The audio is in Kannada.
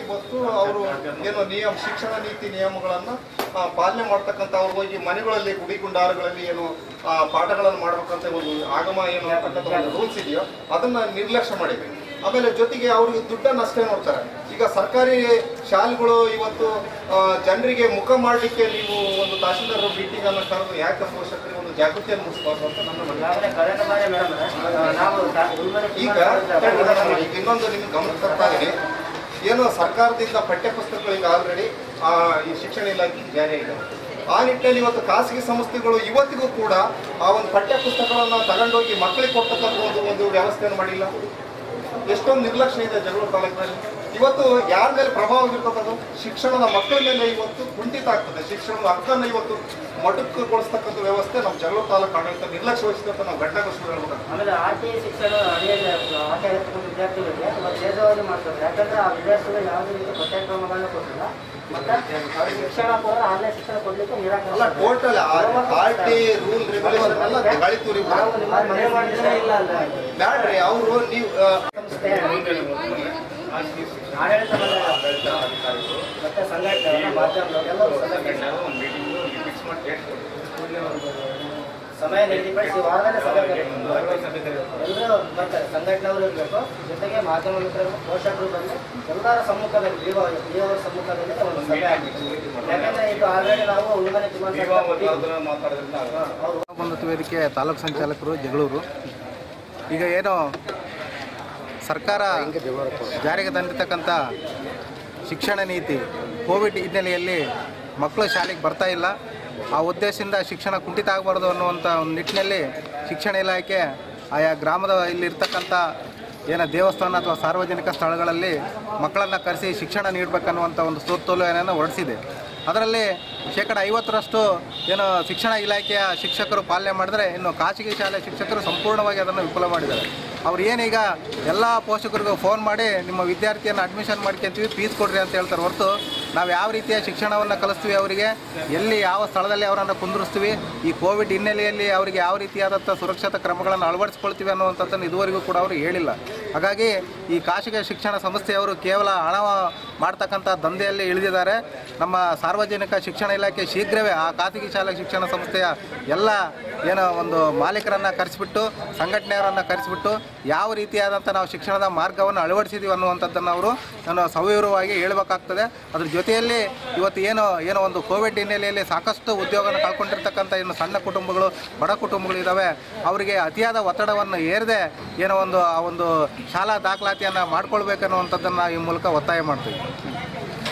ಇವತ್ತು ಅವರು ಏನು ನಿಯಮ ಶಿಕ್ಷಣ ನೀತಿ ನಿಯಮಗಳನ್ನ ಆ, ಪಾಲನೆ ಮಾಡ್ತಕ್ಕಂಥ ಅವ್ರು ಹೋಗಿ ಮನೆಗಳಲ್ಲಿ ಗುಡಿಗುಂಡಾರಗಳಲ್ಲಿ ಏನು ಆ, ಪಾಠಗಳನ್ನು ಮಾಡ್ಬೇಕಂತ ಒಂದು ಆಗಮ ಏನು ಅಂತಕ್ಕಂಥ ಒಂದು ರೂಲ್ಸ್ ಇದೆಯೋ ಅದನ್ನ ನಿರ್ಲಕ್ಷ್ಯ ಮಾಡಿದೆ ಆಮೇಲೆ ಜೊತೆಗೆ ಅವ್ರಿಗೆ ದುಡ್ಡನ್ನು ಅಷ್ಟೇ ನೋಡ್ತಾರೆ ಈಗ ಸರ್ಕಾರಿ ಶಾಲೆಗಳು ಇವತ್ತು ಆ, ಜನರಿಗೆ ಮುಖ ಮಾಡಲಿಕ್ಕೆ ನೀವು ಒಂದು ತಹಶೀಲ್ದಾರ್ ಮೀಟಿಂಗ್ ಅನ್ನು ಕರೆದು ಯಾಕೆ ಪೋಷಕರಿಗೆ ಒಂದು ಜಾಗೃತಿಯನ್ನು ಮೂಡಿಸಬಾರ್ದು ಅಂತ ನನ್ನ ಮನವಿ. ಈಗಾಗಲೇ ಕಳೆದ ಬಾರಿ ಮೇಡಮ್ ನಾವು ತಾ- ಗುಲ್ಬರ್ಗ ಈಗ ಜಿಲ್ಲಾ ಈಗ ಇನ್ನೊಂದು ನಿಮ್ಗೆ ಗಮನ ತರ್ತಾ ಇದೀನಿ ಏನು ಸರ್ಕಾರದಿಂದ ಪಠ್ಯಪುಸ್ತಕಗಳು ಈಗ ಆಲ್ರೆಡಿ ಈ ಶಿಕ್ಷಣ ಇಲಾಖೆ ಜಾರಿ ಇದೆ ಆ ನಿಟ್ಟಿನಲ್ಲಿ ಇವತ್ತು ಖಾಸಗಿ ಸಂಸ್ಥೆಗಳು ಇವತ್ತಿಗೂ ಕೂಡ ಆ ಒಂದು ಪಠ್ಯಪುಸ್ತಕಗಳನ್ನು ತಗೊಂಡೋಗಿ ಮಕ್ಕಳಿಗೆ ಕೊಡ್ತಕ್ಕಂಥ ಒಂದು ಒಂದು ವ್ಯವಸ್ಥೆಯನ್ನು ಮಾಡಿಲ್ಲ ಎಷ್ಟೊಂದು ನಿರ್ಲಕ್ಷ್ಯ ಇದೆ ಜಗಳೂರು ತಾಲೂಕಿನಲ್ಲಿ ಇವತ್ತು ಯಾರ ಮೇಲೆ ಪ್ರಭಾವ ಬೀರ್ತದೆ ಅದು ಶಿಕ್ಷಣದ ಮಕ್ಕಳ ಮೇಲೆ ಇವತ್ತು ಕುಂಠಿತ ಆಗ್ತದೆ ಶಿಕ್ಷಣದ ಹಕ್ಕನ್ನು ಇವತ್ತು ಮೊಟಕುಗೊಳಿಸ್ತಕ್ಕಂಥ ವ್ಯವಸ್ಥೆ ನಮ್ಮ ಜಗಳೂರು ತಾಲೂಕು ಆಡಳಿತ ನಿರ್ಲಕ್ಷ್ಯ ವಹಿಸಿದೆ ಅಂತ ನಾವು ಘಟನಾಗೋಸ್ಕರ ಹೇಳ್ಬೇಕಾಗ್ತದೆ ಆಮೇಲೆ ಆರ್ ಟಿ ಶಿಕ್ಷಣ ಅಡಿಯಲ್ಲಿ ಆಟ ಇರ್ತಕ್ಕಂಥ ವಿದ್ಯಾರ್ಥಿಗಳಿಗೆ ಇವತ್ತು ಭೇದವಾಗಿ ಮಾಡ್ತಾರೆ ಯಾಕಂದ್ರೆ ಆ ವಿದ್ಯಾರ್ಥಿಗಳು ಯಾವುದೇ ರೀತಿ ಪಠ್ಯಕ್ರಮಗಳನ್ನ ಕೊಟ್ಟಿಲ್ಲ ಮತ್ತೆ ಅವ್ರಿಗೆ ಶಿಕ್ಷಣ ಕೂಡ ಆನ್ಲೈನ್ ಶಿಕ್ಷಣ ಕೊಡ್ಲಿಕ್ಕೆ ಅಲ್ಲ ನಿರಾಕರಿಸ್ತಾರೆ total R T rule regulation ಎಲ್ಲ ಗಾಳಿತೂರಿ ನಾವು ನಿಮ್ಮ ಮನೆ ಮಾಡಿದ್ರೆ ಇಲ್ಲ ಅಲ್ಲ ಬ್ಯಾಡ್ರಿ ಅವರು ನೀವು ಆ, ಸಂಸ್ಥೆ ಆಡಳಿತ ಮಂಡಳಿ ಮತ್ತೆ ಸಂಘಟನೆ ಮಾಧ್ಯಮದವರು ಎಲ್ಲರೂ ಸಂಘಟನೆ ಸಮಯ ನಿಗದಿಪಡಿಸಿ ವಾರದಲ್ಲಿ ಸಭೆ ಎಲ್ಲರೂ ಬರ್ತಾರೆ ಸಂಘಟನೆಯವರು ಇರಬೇಕು ಜೊತೆಗೆ ಮಾಧ್ಯಮ ಮಿತ್ರರು ಪೋಷಕರು ಬಂದು ಎಲ್ಲರ ಸಮ್ಮುಖದಲ್ಲಿ ಡಿ ಅವರ ಸಮ್ಮುಖದಲ್ಲಿ ಒಂದು ಸಭೆ ಆಗಬೇಕು ಯಾಕಂದ್ರೆ ಇದು ಆಲ್ರೆಡಿ ನಾವು ಉಳಿಮನೆ ಅವರು ಬಂಧುತ್ವ ವೇದಿಕೆ ತಾಲೂಕು ಸಂಚಾಲಕರು ಜಗಳೂರು ಈಗ ಏನು ಸರ್ಕಾರ ಜಾರಿಗೆ ತಂದಿರತಕ್ಕಂಥ ಶಿಕ್ಷಣ ನೀತಿ ಕೋವಿಡ್ ಹಿನ್ನೆಲೆಯಲ್ಲಿ ಮಕ್ಕಳು ಶಾಲೆಗೆ ಬರ್ತಾ ಇಲ್ಲ ಆ ಉದ್ದೇಶದಿಂದ ಶಿಕ್ಷಣ ಕುಂಠಿತ ಆಗಬಾರ್ದು ಅನ್ನುವಂಥ ಒಂದು ನಿಟ್ಟಿನಲ್ಲಿ ಶಿಕ್ಷಣ ಇಲಾಖೆ ಆಯಾ ಗ್ರಾಮದ ಇಲ್ಲಿರ್ತಕ್ಕಂಥ ಏನೋ ದೇವಸ್ಥಾನ ಅಥವಾ ಸಾರ್ವಜನಿಕ ಸ್ಥಳಗಳಲ್ಲಿ ಮಕ್ಕಳನ್ನು ಕರೆಸಿ ಶಿಕ್ಷಣ ನೀಡಬೇಕನ್ನುವಂಥ ಒಂದು ಸುತ್ತೋಲೆಯನ್ನು ಹೊರಡಿಸಿದೆ ಅದರಲ್ಲಿ ಶೇಕಡ ಐವತ್ತರಷ್ಟು ಏನು ಶಿಕ್ಷಣ ಇಲಾಖೆಯ ಶಿಕ್ಷಕರು ಪಾಲನೆ ಮಾಡಿದರೆ ಇನ್ನು ಖಾಸಗಿ ಶಾಲೆ ಶಿಕ್ಷಕರು ಸಂಪೂರ್ಣವಾಗಿ ಅದನ್ನು ವಿಫಲ ಮಾಡಿದ್ದಾರೆ ಅವ್ರು ಏನೀಗ ಎಲ್ಲ ಪೋಷಕರಿಗೂ ಫೋನ್ ಮಾಡಿ ನಿಮ್ಮ ವಿದ್ಯಾರ್ಥಿಯನ್ನು ಅಡ್ಮಿಷನ್ ಮಾಡ್ಕೊಂತೀವಿ ಫೀಸ್ ಕೊಡ್ರಿ ಅಂತ ಹೇಳ್ತಾರೆ ಹೊರತು ನಾವು ಯಾವ ರೀತಿಯ ಶಿಕ್ಷಣವನ್ನು ಕಲಿಸ್ತೀವಿ ಅವರಿಗೆ ಎಲ್ಲಿ ಯಾವ ಸ್ಥಳದಲ್ಲಿ ಅವರನ್ನು ಕುಂದಿರಿಸ್ತೀವಿ ಈ ಕೋವಿಡ್ ಹಿನ್ನೆಲೆಯಲ್ಲಿ ಅವರಿಗೆ ಯಾವ ರೀತಿಯಾದಂಥ ಸುರಕ್ಷತಾ ಕ್ರಮಗಳನ್ನು ಅಳವಡಿಸ್ಕೊಳ್ತೀವಿ ಅನ್ನುವಂಥದ್ದನ್ನು ಇದುವರೆಗೂ ಕೂಡ ಅವರು ಹೇಳಿಲ್ಲ ಹಾಗಾಗಿ ಈ ಖಾಸಗಿ ಶಿಕ್ಷಣ ಸಂಸ್ಥೆಯವರು ಕೇವಲ ಹಣ ಮಾಡ್ತಕ್ಕಂಥ ದಂಧೆಯಲ್ಲಿ ಇಳಿದಿದ್ದಾರೆ ನಮ್ಮ ಸಾರ್ವಜನಿಕ ಶಿಕ್ಷಣ ಇಲಾಖೆ ಶೀಘ್ರವೇ ಆ ಖಾಸಗಿ ಶಾಲಾ ಶಿಕ್ಷಣ ಸಂಸ್ಥೆಯ ಎಲ್ಲ ಏನೋ ಒಂದು ಮಾಲೀಕರನ್ನು ಕರೆಸಿಬಿಟ್ಟು ಸಂಘಟನೆಯವರನ್ನು ಕರೆಸಿಬಿಟ್ಟು ಯಾವ ರೀತಿಯಾದಂಥ ನಾವು ಶಿಕ್ಷಣದ ಮಾರ್ಗವನ್ನು ಅಳವಡಿಸಿದ್ದೀವಿ ಅನ್ನುವಂಥದ್ದನ್ನು ಅವರು ನಾನು ಸವಿವರವಾಗಿ ಹೇಳಬೇಕಾಗ್ತದೆ ಅದ್ರ ಜೊತೆಯಲ್ಲಿ ಇವತ್ತು ಏನು ಏನೋ ಒಂದು ಕೋವಿಡ್ ಹಿನ್ನೆಲೆಯಲ್ಲಿ ಸಾಕಷ್ಟು ಉದ್ಯೋಗನ ಕಳ್ಕೊಂಡಿರ್ತಕ್ಕಂಥ ಇನ್ನು ಸಣ್ಣ ಕುಟುಂಬಗಳು ಬಡ ಕುಟುಂಬಗಳು ಇದ್ದಾವೆ ಅವರಿಗೆ ಅತಿಯಾದ ಒತ್ತಡವನ್ನು ಏರದೆ ಏನೋ ಒಂದು ಆ ಒಂದು ಶಾಲಾ ದಾಖಲಾತಿಯನ್ನು ಮಾಡ್ಕೊಳ್ಬೇಕನ್ನುವಂಥದ್ದನ್ನು ಈ ಮೂಲಕ ಒತ್ತಾಯ ಮಾಡ್ತೀವಿ